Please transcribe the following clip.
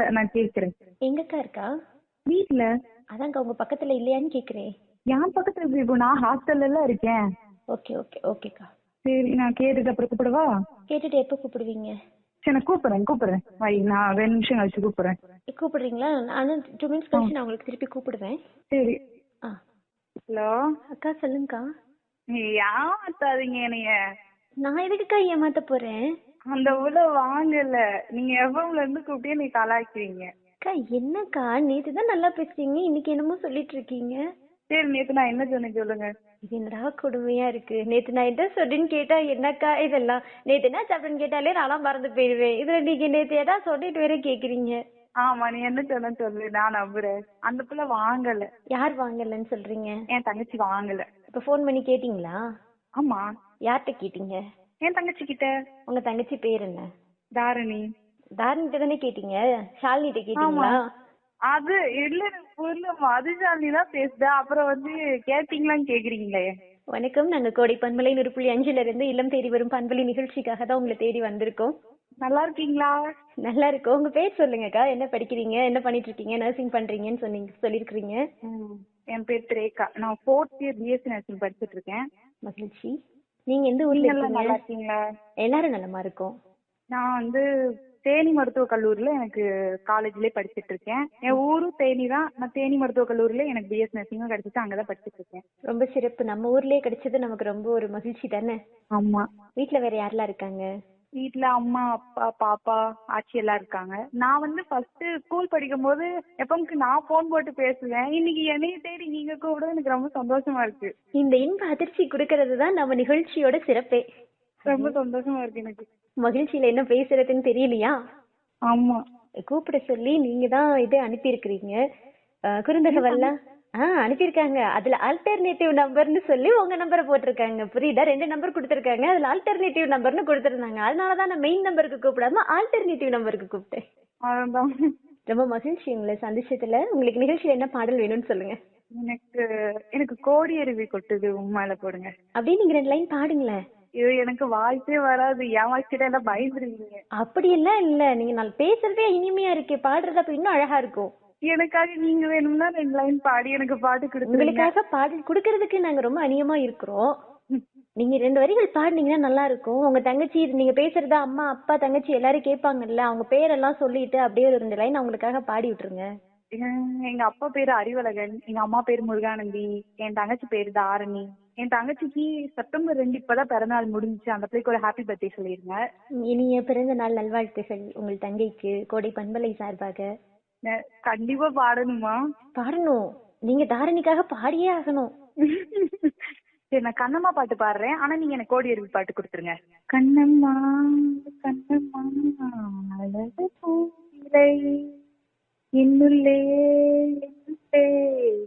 நான் கேக்குறேன் எங்கக்கா இருக்கா வீட்ல அதான்க்கா உங்க பக்கத்துல இல்லையான்னு கேக்குறேன் என் பக்கத்துல எப்படி இப்போ நான் ஹாஸ்டல்ல எல்லாம் இருக்கேன் ஓகே ஓகே ஓகேக்கா சரி நான் கேட்டுட்டு அப்புறம் கூப்பிடவா கேட்டுட்டு எப்போ கூப்பிடுவீங்க சரி நான் கூப்பிடுறேன் கூப்பிடுறேன் வை நான் ரெண்டு நிமிஷம் கழிச்சு கூப்பிடுறேன் கூப்பிடுறீங்களா நானும் டூ மினிட்ஸ் கழிச்சு நான் உங்களுக்கு திருப்பி கூப்பிடுவேன் சரி ஆ ஹலோ அக்கா சொல்லுங்கக்கா ஏமாத்தாதீங்க என்னைய நான் எதுக்குக்கா ஏமாத்த போறேன் அந்த உள்ள வாங்கல நீங்க எஃப்எம்ல இருந்து கூப்பிட்டே நீ கலாய்க்கிறீங்க அக்கா என்னக்கா நேத்து தான் நல்லா பேசுறீங்க இன்னைக்கு என்னமோ சொல்லிட்டு இருக்கீங்க சரி நேத்து நான் என்ன சொன்னேன் சொல்லுங்க இது என்னடா கொடுமையா இருக்கு நேத்து நான் என்ன சொல்றேன்னு கேட்டா என்னக்கா இதெல்லாம் நேத்து என்ன சாப்பிடுன்னு கேட்டாலே நான்லாம் மறந்து போயிடுவேன் இதுல நீங்க நேத்து ஏதா சொல்லிட்டு வேற கேக்குறீங்க ஆமா நீ என்ன சொன்ன சொல்லு நான் நம்புறேன் அந்த பிள்ளை வாங்கல யார் வாங்கலன்னு சொல்றீங்க என் தங்கச்சி வாங்கல இப்ப ஃபோன் பண்ணி கேட்டீங்களா ஆமா யார்கிட்ட கேட்டீங்க என் தங்கச்சி கிட்ட உங்க தங்கச்சி பேர் என்ன தாரணி தாரணிட்ட தானே கேட்டீங்க ஷாலினிட்ட கேட்டீங்களா அது இல்ல எனக்கு புரியல மதுஜாலி தான் பேசுதா அப்புறம் வந்து கேட்டீங்களான்னு கேக்குறீங்களே வணக்கம் நாங்க கோடை பண்பலை நூறு புள்ளி அஞ்சுல இருந்து இல்லம் தேடி வரும் பண்பலை நிகழ்ச்சிக்காக தான் உங்களை தேடி வந்திருக்கோம் நல்லா இருக்கீங்களா நல்லா இருக்கும் உங்க பேர் சொல்லுங்கக்கா என்ன படிக்கிறீங்க என்ன பண்ணிட்டு இருக்கீங்க நர்சிங் பண்றீங்கன்னு சொன்னீங்க சொல்லிருக்கீங்க ம், என் பேர் திரேகா நான் ஃபோர்த் இயர் பிஎஸ்சி நர்சிங் படிச்சிட்டு இருக்கேன் மகிழ்ச்சி நீங்க எந்த ஊர்ல நீங்க எல்லாம் நல்லா இருக்கீங்க இருக்கீங்களா எல்லாரும் நலமா இருக்கோம் நான் வந்து தேனி மருத்துவக் கல்லூரியில எனக்கு காலேஜ்லயே படிச்சிட்டு இருக்கேன் என் ஊரும் தேனி தான் நான் தேனி மருத்துவக் கல்லூரியில எனக்கு பிஎஸ் நர்சிங்கும் கிடைச்சிட்டு அங்கதான் படிச்சிட்டு இருக்கேன் ரொம்ப சிறப்பு நம்ம ஊர்லயே கிடைச்சது நமக்கு ரொம்ப ஒரு மகிழ்ச்சி தானே ஆமா வீட்ல வேற யாரெல்லாம் இருக்காங்க வீட்ல அம்மா அப்பா பாப்பா ஆச்சி எல்லாம் இருக்காங்க நான் வந்து ஃபர்ஸ்ட் ஸ்கூல் படிக்கும் போது எப்பவுக்கு நான் போன் போட்டு பேசுவேன் இன்னைக்கு என்னைய தேடி நீங்க கூப்பிடுறது எனக்கு ரொம்ப சந்தோஷமா இருக்கு இந்த இன்ப அதிர்ச்சி கொடுக்கறது தான் நம்ம நிகழ்ச்சியோட சிறப்பே ரொம்ப சந்தோஷமா இருக்கு எனக்கு மகிழ்ச்சியில என்ன பேசுறதுன்னு தெரியலையா ஆமா கூப்பிட சொல்லி நீங்க தான் இது அனுப்பியிருக்கிறீங்க அஹ், குறுந்தகவல்லாம் ஆ அனுப்பியிருக்காங்க அதுல ஆல்டர்னேட்டிவ் நம்பர்னு சொல்லி உங்க நம்பரை போட்டிருக்காங்க புரியுதா ரெண்டு நம்பர் கொடுத்துருக்காங்க அதுல ஆல்டர்னேட்டிவ் நம்பர்னு கொடுத்துருந்தாங்க அதனாலதான் நான் மெயின் நம்பருக்கு கூப்பிடாம ஆல்டர்னேட்டிவ் நம்பருக்கு கூப்பிட்டேன் அதான் ரொம்ப மகிழ்ச்சி உங்களை சந்திச்சதுல உங்களுக்கு நிகழ்ச்சியில என்ன பாடல் வேணும்னு சொல்லுங்க எனக்கு எனக்கு கோடி அருவி கொட்டுது உண்மையில போடுங்க அப்படியே நீங்க ரெண்டு லைன் பாடுங்களேன் இது எனக்கு வாய்ஸே வராது என் வாய்ஸ் கிட்ட எல்லாம் பயந்துருவீங்க அப்படியெல்லாம் இல்ல நீங்க நான் பேசுறதே இனிமையா இருக்கு பாடுறது அப்ப இன்னும் அழகா இருக்கும் எனக்காக நீங்க வேணும்னா ரெண்டு லைன் பாடி எனக்கு பாட்டு கொடுத்துருங்க உங்களுக்காக பாடல் கொடுக்கறதுக்கு நாங்க ரொம்ப அநியமா இருக்கிறோம் நீங்க ரெண்டு வரிகள் பாடுனீங்கன்னா நல்லா இருக்கும் உங்க தங்கச்சி நீங்க பேசுறத அம்மா அப்பா தங்கச்சி எல்லாரும் கேட்பாங்கல்ல அவங்க பேரெல்லாம் சொல்லிட்டு அப்படியே ஒரு ரெண்டு லைன் அவங்களுக்காக பாடி விட்டுருங்க எங்க- எங்க அப்பா பேரு அறிவழகன் எங்க அம்மா பேரு முருகானந்தி என் தங்கச்சி பேரு தாரணி என் தங்கச்சிக்கு செப்டம்பர் ரெண்டு இப்பதான் பிறந்தநாள் முடிஞ்சுச்சு அந்த பிள்ளைக்கு ஒரு ஹாப்பி பர்த்டே சொல்லிருங்க இனிய பிறந்த நாள் நல்வாழ்த்துகள் உங்கள் தங்கைக்கு கோடை பண்பலை சார்பாக ந- கண்டிப்பா பாடணுமா பாடணும் நீங்க தாரணிக்காக பாடியே ஆகணும் சரி நான் கண்ணம்மா பாட்டு பாடுறேன் ஆனா நீங்க எனக்கு கோடி அருவி பாட்டு கொடுத்துருங்க கண்ணம்மா கண்ணம்மா அழகு பூவிலை என்னுள்ளே என்னுள்ளே